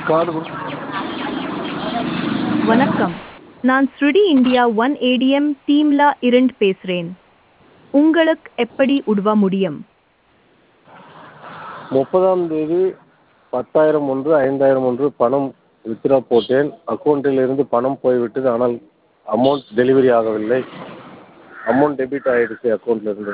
card கொடு வணக்கம் நான் ஸ்ருடி இந்தியா ஒன் ஏடிஎம் டீம்ல இருந்து பேசுறேன் உங்களுக்கு எப்படி உதவ முடியும் முப்பதாம் தேதி பத்தாயிரம் ஒன்று ஐந்தாயிரம் ஒன்று பணம் வித்ட்ரா போட்டேன் அக்கௌண்ட்டில் இருந்து பணம் போய்விட்டது ஆனால் அமௌண்ட் டெலிவரி ஆகவில்லை அமௌண்ட் டெபிட் ஆகிடுச்சு அக்கௌண்ட்டில் இருந்து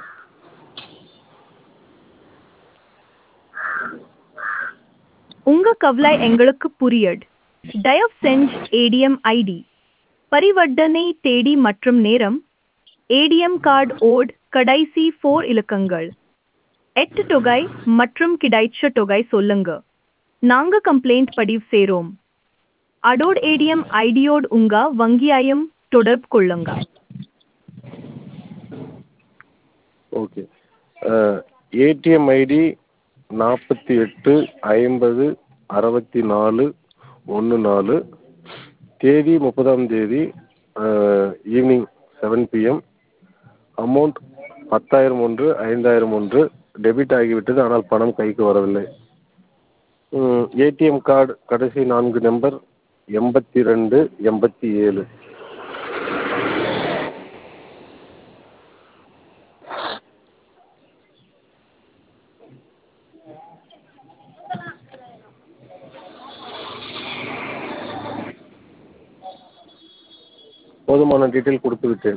உங்க கவலை எங்களுக்கு புரியுது தயவு செஞ்சு ஏடிஎம் ஐடி பரிவர்த்தனை தேதி மற்றும் நேரம் ஏடிஎம் கார்டு ஓட் கடைசி ஃபோர் இலக்கங்கள் எட்டு தொகை மற்றும் கிடைச்ச தொகை சொல்லுங்க நாங்க கம்ப்ளைண்ட் பதிவு செய்றோம் அடோட் ஏடிஎம் ஐடியோடு உங்க வங்கியாயம் தொடர்பு கொள்ளுங்க ஓகே ஏடிஎம் ஐடி நாற்பத்தி எட்டு ஐம்பது அறுபத்தி நாலு ஒன்று நாலு தேதி முப்பதாம் தேதி ஈவினிங் செவன் பிஎம் அமௌண்ட் பத்தாயிரம் ஒன்று ஐந்தாயிரம் ஒன்று டெபிட் ஆகிவிட்டது ஆனால் பணம் கைக்கு வரவில்லை ஏடிஎம் கார்டு கடைசி நான்கு நம்பர் எண்பத்தி ரெண்டு எண்பத்தி ஏழு போதுமான டீட்டெயில் கொடுத்து விட்டேன்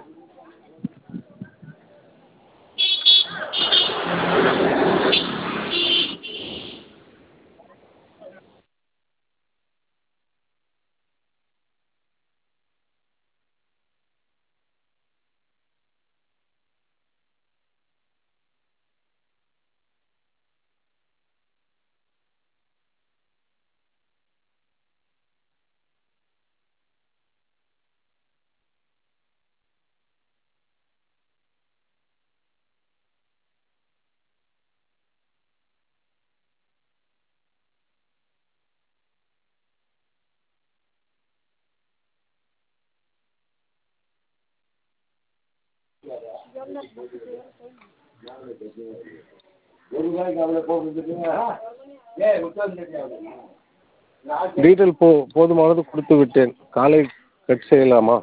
டீட்டெயில் போ போதுமானது கொடுத்து விட்டேன் காலை கட் செய்யலாமா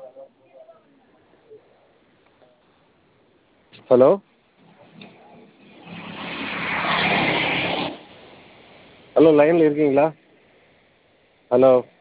ஹலோ ஹலோ லைனில் இருக்கீங்களா ஹலோ